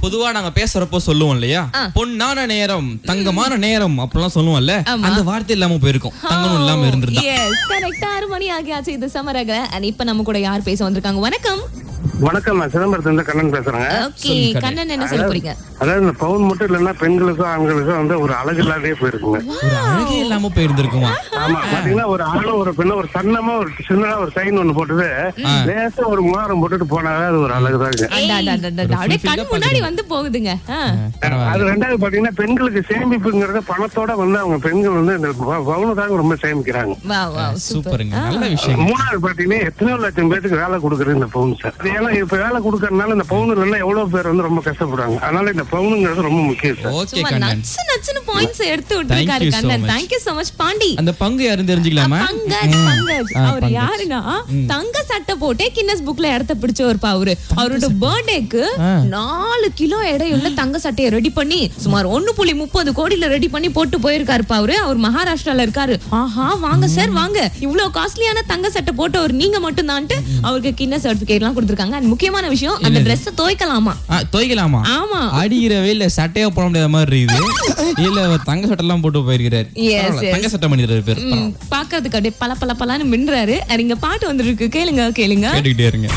பொதுவா நாங்க பேசுறப்போ சொல்லுவோம் இல்லையா பொன்னான நேரம் தங்கமான நேரம் அப்படிலாம் சொல்லுவோம்ல அந்த வார்த்தை இல்லாம போயிருக்கும் தங்கமும் இல்லாம இருந்திருந்தா எஸ் கரெக்ட் ஆறு மணி ஆகியாச்சு இது சமரக அண்ட் இப்ப நம்ம கூட யார் பேச வந்திருக்காங்க வணக்கம் வணக்கம் நான் சிதம்பரத்துல இருந்து கண்ணன் பேசுறேங்க ஓகே கண்ணன் என்ன சொல்ல போறீங்க அதாவது இந்த பவுன் மட்டும் இல்லைன்னா பெண்களுக்கும் ஆண்களுக்கும் வந்து ஒரு அழகு இல்லாதே போயிருக்குங்க ஒரு அழகே இல்லாம போயிருந்திருக்குமா ஆமா பாத்தீங்கன்னா ஒரு ஆணும் ஒரு பெண்ணும் ஒரு சன்னமா ஒரு சின்னதா ஒரு சைன் ஒண்ணு போட்டுட்டு லேசா ஒரு முகாரம் போட்டுட்டு போனாவே அது ஒரு அழகுதாங்க அடா, அடா, அடா, அடா. அப்படியே கண் முன்னாடி வந்து போகுதுங்க ஆ. அது ரெண்டாவது பாத்தீங்கன்னா பெண்களுக்கு சேமிப்புங்கிறது பணத்தோட வந்து அவங்க பெண்கள் வந்து இந்த ப- பவுனு தாங்க ரொம்ப சேமிக்கிறாங்க வா வா சூப்பருங்க நல்ல விஷயம் மூணாவது பாத்தீங்கன்னா எத்தனையோ லட்சம் பேருக்கு வேலை கொடுக்குறது இந்த பவுன் சார் அது ஏன்னா இப்ப வேலை கொடுக்கறதுனால இந்த பவுன் இல்லைன்னா எவ்வளவு பேர் வந்து ரொம்ப கஷ்டப்படுறாங்க அதனால இந்த பவுனுங்கிறது ரொம்ப முக்கியம் சார் ஓகே சும்மா கண்ணன் நச்சு நச்சுன்னு பாயிண்ட்ஸ் எடுத்து விட்டுருக்காரு Thank you so Kannan much. Thank you so much Pandi அந்த பங்கு யாருன்னு தெரிஞ்சுக்கலாமா பங்கஜ் பங்கஜ் ஆ, அவர் பங்கஜ். யாருன்னா தங்க சட்டை போட்டே கின்னஸ் புக்ல இடத்த பிடிச்சவர்ப்பா அவரு அவரோட பர்த்டேக்கு நாலு கிலோ எடையுள்ள தங்க சட்டையை ரெடி பண்ணி சுமார் ஒண்ணு புள்ளி முப்பது கோடியில ரெடி பண்ணி போட்டு போயிருக்காருப்பா அவரு அவர் மகாராஷ்டிரால இருக்காரு ஆஹா வாங்க சார் வாங்க இவ்வளவு காஸ்ட்லியான தங்க சட்டை போட்டவர் நீங்க மட்டும் தான்ட்டு அவருக்கு கின்னஸ் சர்டிபிகேட் எல்லாம் கொடுத்திருக்காங்க And முக்கியமான விஷயம் அந்த Dress துவைக்கலாமா ஆ, துவைக்கலாமா ஆமா அடிக்கிற வெயில சட்டையா போட முடியாத மாதிரி இருக்குது இல்ல அவர் தங்க சட்டை எல்லாம் போட்டு போயிருக்கிறாரு Yes, பரவாயில்ல, yes. தங்க சட்டை பண்ணிடுறாரு பேர் ம், பாக்குறதுக்கு அப்படியே பல பல பலன்னு மின்றாரு And இங்க பாட்டு வந்துருக்கு கேளுங்க கேளுங்க கேட்டுக்கிட்டே இருங்க